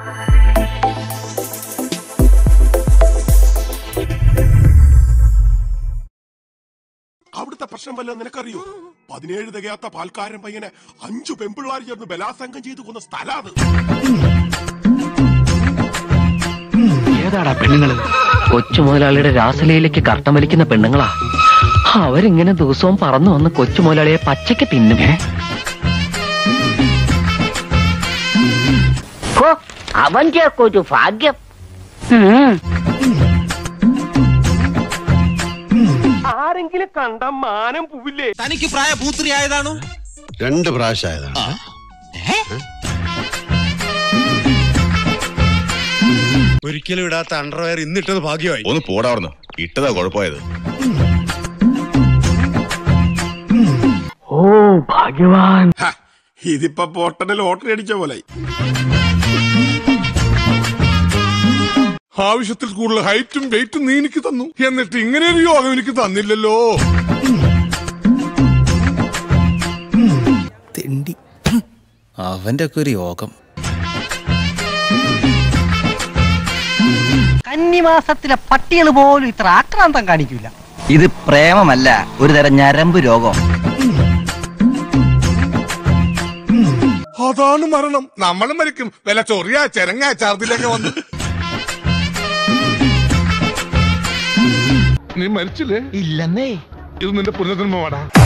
അവിടുത്തെ പ്രശ്നം വല്ല നിനക്കറിയോ പതിനേഴ് തികയാത്ത പാൽക്കാരൻ പയ്യനെ അഞ്ചു പെമ്പിള്ളാർ ചേർന്ന് ബലാസംഗം ചെയ്തു കൊന്ന സ്ഥലാ അത് ഏതാടാ പെണ്ണുങ്ങള് കൊച്ചു മുതലാളിയുടെ രാസലയിലേക്ക് കർട്ടം വലിക്കുന്ന പെണ്ണുങ്ങളാ അവരിങ്ങനെ ദിവസവും പറന്നു വന്ന് കൊച്ചു മുതലാളിയെ പച്ചയ്ക്ക് തിന്നും അവന്റെ ഒക്കെ ഒരു ഭാഗ്യം ആരെങ്കിലും കണ്ട മാനം പോവില്ലേ തനിക്ക് പ്രായപൂത്രിയായതാണോ രണ്ട് പ്രാവശ്യമായതാണ് ഒരിക്കലും ഇടാത്ത അണ്ടർവെയർ ഇന്നിട്ടത് ഭാഗ്യമായി ഒന്ന് പോടാർന്നു ഇട്ടതാ കുഴപ്പമായത് ഓ ഭാഗ്യവാൻ ഹ, ഇതിപ്പോ പോട്ടന് ലോട്ടറി അടിച്ച പോലെ ആവശ്യത്തിൽ കൂടുതൽ ഹൈറ്റും വെയിറ്റും നീ എനിക്ക് തന്നു എന്നിട്ട് ഇങ്ങനെ ഒരു യോഗം എനിക്ക് തന്നില്ലല്ലോ തെണ്ടി അവന്റെ ഒക്കെ ഒരു യോഗം കന്നിമാസത്തിലെ പട്ടികൾ പോലും ഇത്ര ആക്രാന്തം കാണിക്കില്ല ഇത് പ്രേമമല്ല ഒരു തരം ഞരമ്പ് രോഗം അതാണ് മരണം നമ്മളും മരിക്കും വില ചൊറിയ ചെരങ്ങ ചാർത്തിലൊക്കെ വന്ന് നീ മരിച്ചില്ലേ ഇല്ലെന്നേ ഇത് നിന്റെ പുനർജന്മമാടാ